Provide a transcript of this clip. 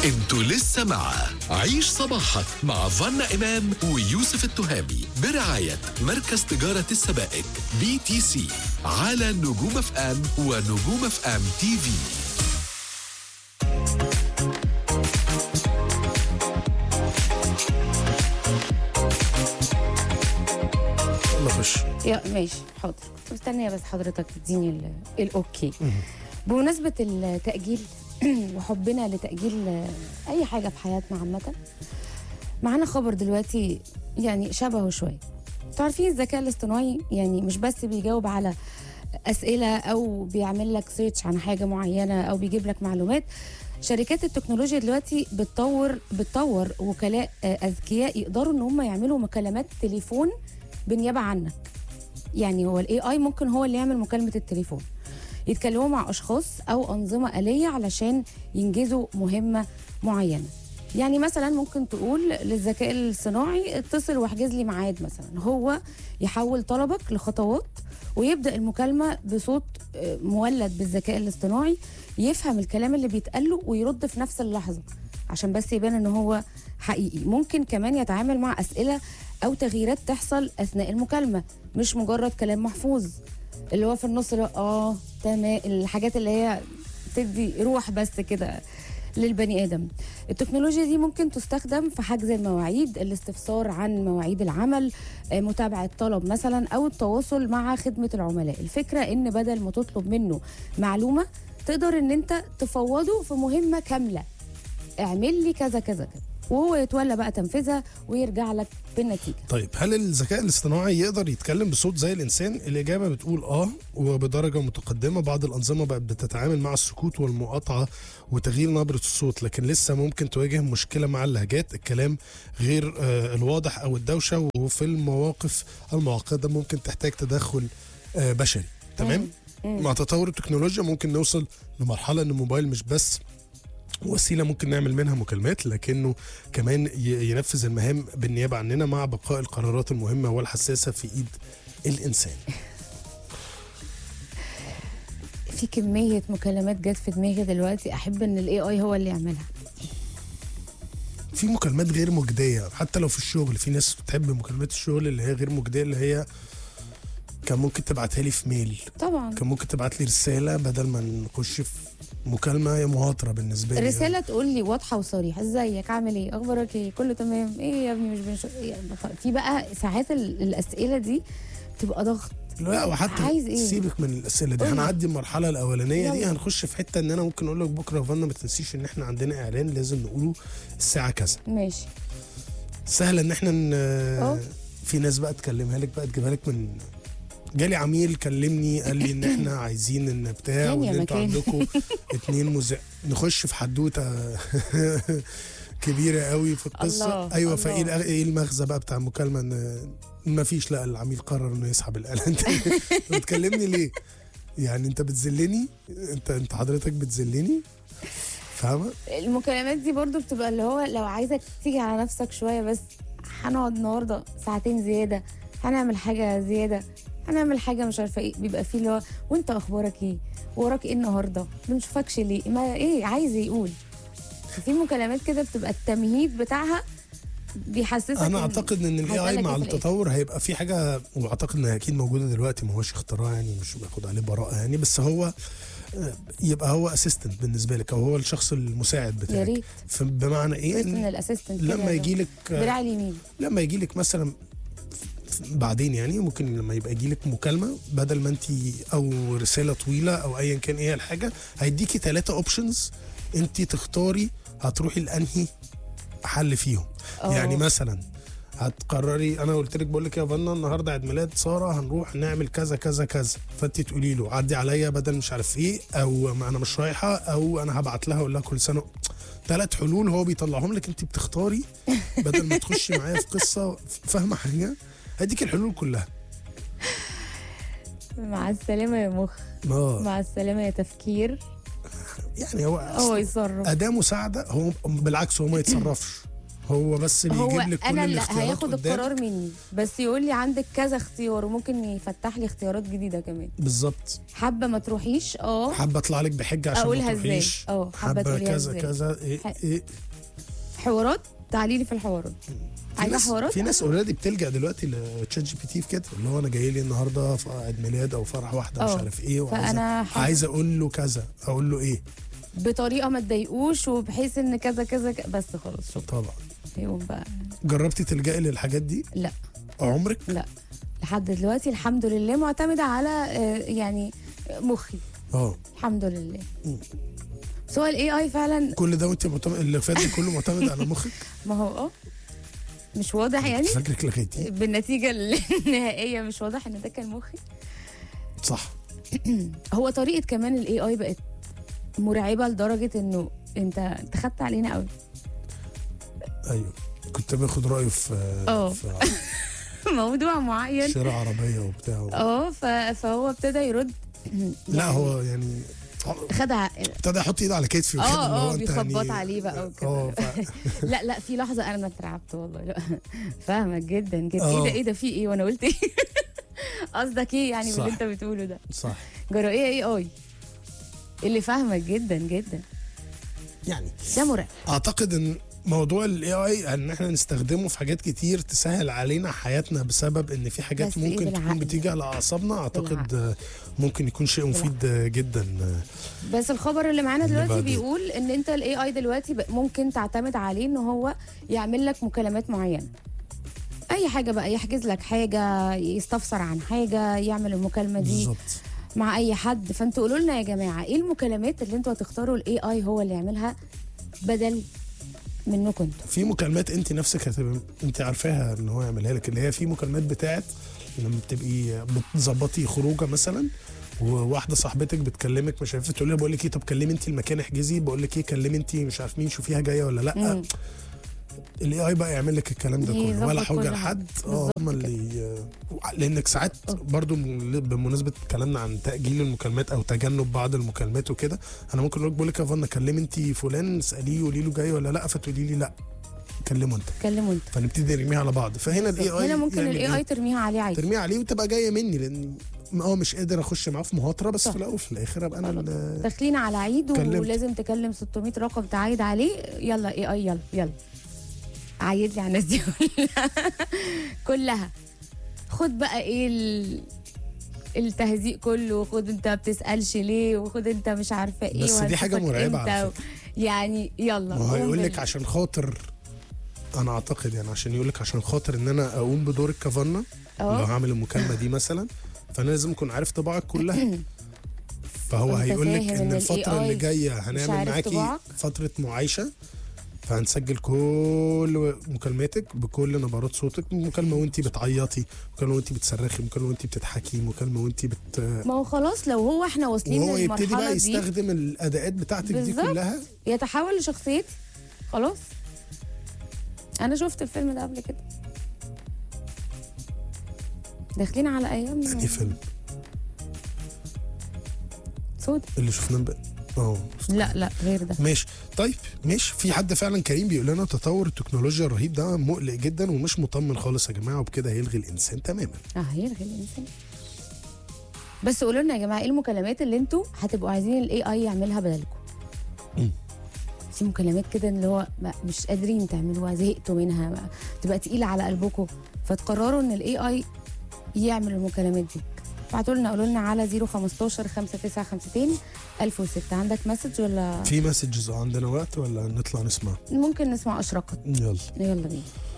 انتوا لسه مع عيش صباحك مع فنا إمام ويوسف التهامي برعاية مركز تجارة السبائك بي تي سي على نجوم اف ام ونجوم اف ام تي في يلا خش يا ماشي حاضر كنت مستنيه بس حضرتك تديني ال- الاوكي بمناسبه التاجيل وحبنا لتاجيل اي حاجه في حياتنا عامه معانا خبر دلوقتي يعني شبهه شويه انتوا عارفين الذكاء الاصطناعي يعني مش بس بيجاوب على اسئله او بيعمل لك سيرش عن حاجه معينه او بيجيب لك معلومات شركات التكنولوجيا دلوقتي بتطور بتطور وكلاء آه، اذكياء يقدروا ان هم يعملوا مكالمات تليفون بالنيابه عنك يعني هو الاي اي ممكن هو اللي يعمل مكالمه التليفون يتكلموا مع اشخاص او انظمه اليه علشان ينجزوا مهمه معينه يعني مثلا ممكن تقول للذكاء الصناعي اتصل واحجز لي ميعاد مثلا هو يحول طلبك لخطوات ويبدا المكالمه بصوت آه، مولد بالذكاء الاصطناعي يفهم الكلام اللي بيتقال له ويرد في نفس اللحظه عشان بس يبان ان هو حقيقي ممكن كمان يتعامل مع اسئله او تغييرات تحصل اثناء المكالمه مش مجرد كلام محفوظ اللي هو في النص اللي هو اه تمام الحاجات اللي هي تدي روح بس كده للبني ادم التكنولوجيا دي ممكن تستخدم في حجز المواعيد الاستفسار عن مواعيد العمل آه، متابعه طلب مثلا او التواصل مع خدمه العملاء الفكره ان بدل ما تطلب منه معلومه تقدر ان انت تفوضه في مهمه كامله اعمل لي كذا كذا كذا وهو يتولى بقى تنفيذها ويرجع لك بالنتيجه طيب هل الذكاء الاصطناعي يقدر يتكلم بصوت زي الانسان الاجابه بتقول اه وبدرجه متقدمه بعض الانظمه بقت بتتعامل مع السكوت والمقاطعه وتغيير نبره الصوت لكن لسه ممكن تواجه مشكله مع اللهجات الكلام غير آه الواضح او الدوشه وفي المواقف المعقده ممكن تحتاج تدخل آه بشري تمام مع تطور التكنولوجيا ممكن نوصل لمرحله ان الموبايل مش بس وسيله ممكن نعمل منها مكالمات لكنه كمان ي- ينفذ المهام بالنيابه عننا مع بقاء القرارات المهمه والحساسه في ايد الانسان في كميه مكالمات جت في دماغي دلوقتي احب ان الاي اي هو اللي يعملها في مكالمات غير مجديه حتى لو في الشغل في ناس بتحب مكالمات الشغل اللي هي غير مجديه اللي هي كان ممكن تبعتها لي في ميل طبعا كان ممكن تبعت لي رساله بدل ما نخش في مكالمه هي مهاتره بالنسبه لي الرساله تقول لي واضحه وصريحه ازيك عامل ايه اخبارك ايه كله تمام ايه يا ابني مش بنشوف يعني في بقى ساعات ال- الاسئله دي بتبقى ضغط لا وحتى عايز إيه؟ سيبك من الاسئله دي قولي. هنعدي المرحله الاولانيه دي يلا. هنخش في حته ان انا ممكن اقول لك بكره يا فندم ما تنسيش ان احنا عندنا اعلان لازم نقوله الساعه كذا ماشي سهل ان احنا ن... أه. في ناس بقى تكلمها لك بقى تجيبها لك من جالي عميل كلمني قال لي ان احنا عايزين ان بتاع كان يا وان انتوا مكان. عندكم اتنين مذيع نخش في حدوته كبيره قوي في القصه الله، ايوه الله. فايه الأ- ايه المغزى بقى بتاع المكالمه ان ما فيش لا العميل قرر انه يسحب الاعلان انت بتكلمني ليه؟ يعني انت بتذلني انت انت حضرتك بتذلني فاهمه؟ المكالمات دي برضو بتبقى اللي هو لو عايزك تيجي على نفسك شويه بس هنقعد النهارده ساعتين زياده هنعمل حاجه زياده هنعمل حاجه مش عارفه ايه بيبقى فيه اللي هو وانت اخبارك ايه وراك ايه النهارده ما نشوفكش ليه ما ايه عايز يقول في مكالمات كده بتبقى التمهيد بتاعها بيحسسك انا إن اعتقد ان الاي اي هيسألك مع إيه في الآخر. التطور هيبقى في حاجه واعتقد انها اكيد موجوده دلوقتي ما هوش اختراع يعني مش باخد عليه براءه يعني بس هو آه، يبقى هو اسيستنت بالنسبه لك او هو الشخص المساعد يا بتاعك ريت ف- بمعنى ايه تحس ان إن الاسيستنت لما يجي لك دراع اليمين لما يجي لك مثلا بعدين يعني ممكن لما يبقى يجي لك مكالمه بدل ما انت او رساله طويله او ايا كان ايه الحاجه هيديكي ثلاثه اوبشنز انت تختاري هتروحي لانهي حل فيهم أوه. يعني مثلا هتقرري انا قلت لك بقول لك يا فنا النهارده عيد ميلاد ساره هنروح نعمل كذا كذا كذا فانت تقولي له عدي عليا بدل مش عارف ايه او ما انا مش رايحه او انا هبعت لها اقول لها كل سنه ثلاث حلول هو بيطلعهم لك انت بتختاري بدل ما تخشي معايا في قصه فاهمه حاجه هديك الحلول كلها مع السلامه يا مخ اه مع السلامه يا تفكير يعني هو هو أصلاً يتصرف اداه مساعده هو بالعكس هو ما يتصرفش هو بس بيجيب هو لك كل انا اللي الاختيارات هياخد قدامك. القرار مني بس يقول لي عندك كذا اختيار وممكن يفتح لي اختيارات جديده كمان بالظبط حابه ما تروحيش اه حابه اطلع لك بحجه عشان أقولها ما إزاي؟ تروحيش اه، حابة حابه تقوليها كذا إزاي؟ كذا إيه ح- إيه حوارات تعالي لي في الحوارات في عايزه ناس حوارات في ناس اوريدي بتلجا دلوقتي لتشات جي بي تي في كده اللي هو انا جاي لي النهارده في عيد ميلاد او فرح واحده مش اه. عارف ايه فأنا وعايزه حابة- عايزه اقول له كذا اقول له ايه بطريقه ما تضايقوش وبحيث ان كذا كذا ك- بس خلاص شكرا طبعا يقوم بقى جربتي تلجئي للحاجات دي لا عمرك لا لحد دلوقتي الحمد لله معتمده على آه، يعني مخي اه الحمد لله مم. بس هو الاي اي فعلا كل ده وانت معتمد اللي فات ده كله معتمد على مخك ما هو اه مش واضح يعني فاكرك لغيتي بالنتيجه النهائيه مش واضح ان ده كان مخي صح هو طريقه كمان الاي اي بقت مرعبه لدرجه انه انت انت خدت علينا قوي ايوه كنت باخد رايه في اه. في موضوع معين شراء عربيه وبتاع اه ف- فهو ابتدى يرد لا هو يعني خدها ابتدى يحط ايده على كتفي وكده اه اللي هو اه انت بيخبط يعني- عليه بقى وكده اه ف- لا لا في لحظه انا اترعبت والله لا فاهمك جدا جدا اه. ايه ده ايه ده في ايه وانا قلت ايه قصدك ايه يعني صح. باللي انت بتقوله ده صح جرائيه اي اي اللي فاهمك جدا جدا يعني ده مرعب اعتقد ان موضوع الاي اي ان احنا نستخدمه في حاجات كتير تسهل علينا حياتنا بسبب ان في حاجات بس إيه ممكن تكون بالعقل. بتيجي على اعصابنا اعتقد بالعقل. آه، ممكن يكون شيء مفيد آه، جدا آه، بس الخبر اللي معانا اللي دلوقتي بعده. بيقول ان انت الاي اي دلوقتي بق- ممكن تعتمد عليه ان هو يعمل لك مكالمات معينه اي حاجه بقى يحجز لك حاجه يستفسر عن حاجه يعمل المكالمه دي بالظبط مع اي حد فانتوا قولوا لنا يا جماعه ايه المكالمات اللي انتوا هتختاروا الاي اي هو اللي يعملها بدل منكم انتوا في مكالمات انت نفسك هتبقى انت عارفاها ان هو يعملها لك اللي هي في مكالمات بتاعت لما بتبقي بتظبطي خروجه مثلا وواحده صاحبتك بتكلمك مش عارفه تقول لها بقول لك ايه طب كلمي انت المكان احجزي بقول لك ايه كلمي انت مش عارف مين شوفيها جايه ولا لا مم. الاي اي بقى يعمل لك الكلام ده كله يظبط ولا كل حاجه حاجة. لحد اه بالظبط هم اللي لانك ساعات برضو م- بمناسبه كلامنا عن تاجيل المكالمات او تجنب بعض المكالمات وكده انا ممكن اقول لك بقول لك يا فانا كلمي انت فلان اساليه قولي له جاي ولا لا فتقولي لي لا كلمه انت اتكلموا انتوا فنبتدي نرميها على بعض فهنا الاي اي هنا ممكن الاي اي ترميها عليه عادي ترميها عليه وتبقى جايه مني لان اه مش قادر اخش معاه في مهاتره بس صح. في الاول وفي الاخر ابقى انا ال- داخلين على عيد كلمت. ولازم تكلم 600 رقم تعايد عليه يلا اي اي يلا يلا عايد لي على الناس دي كلها كلها خد بقى ايه ال... التهزيق كله خد انت ما بتسالش ليه وخد انت مش عارفه ايه بس دي حاجة وهنشوفك مرعبة على امتى و... يعني يلا ما هو قوم يقول لك بال- عشان خاطر انا اعتقد يعني عشان يقول لك عشان خاطر ان انا اقوم بدور الكافانا لو اه هعمل المكالمه دي مثلا فانا لازم اكون عارف طباعك كلها فهو وانت هيقول لك فاهم ان إن الفتره اللي ال AI جايه مش هنعمل عارف معاكي طباعك؟ فتره معايشه فهنسجل كل مكالماتك بكل نبرات صوتك مكالمه وانت بتعيطي مكالمه وانت بتصرخي مكالمه وانت بتضحكي مكالمه وانت بت ما هو خلاص لو هو احنا واصلين وهو يبتدي للمرحله بقى دي يستخدم الاداءات بتاعتك دي بالظبط. كلها يتحول لشخصيتي خلاص انا شفت الفيلم ده قبل كده داخلين على ايام يعني فيلم سود اللي شفناه بقى اه لا لا غير ده ماشي طيب ماشي في حد فعلا كريم بيقول لنا تطور التكنولوجيا الرهيب ده مقلق جدا ومش مطمن خالص يا جماعه وبكده هيلغي الانسان تماما اه هيلغي الانسان بس قولوا لنا يا جماعه ايه المكالمات اللي انتوا هتبقوا عايزين الاي اي يعملها بدلكم مم. في مكالمات كده اللي هو ما- مش قادرين تعملوها زهقتوا منها ما- تبقى تقيله على قلبكم فتقرروا ان الاي اي يعمل المكالمات دي ابعتوا لنا قولوا لنا على 015 5952 1006 عندك مسج ولا في مسجز عندنا وقت ولا نطلع نسمع ممكن نسمع اشرقت يلا يلا بينا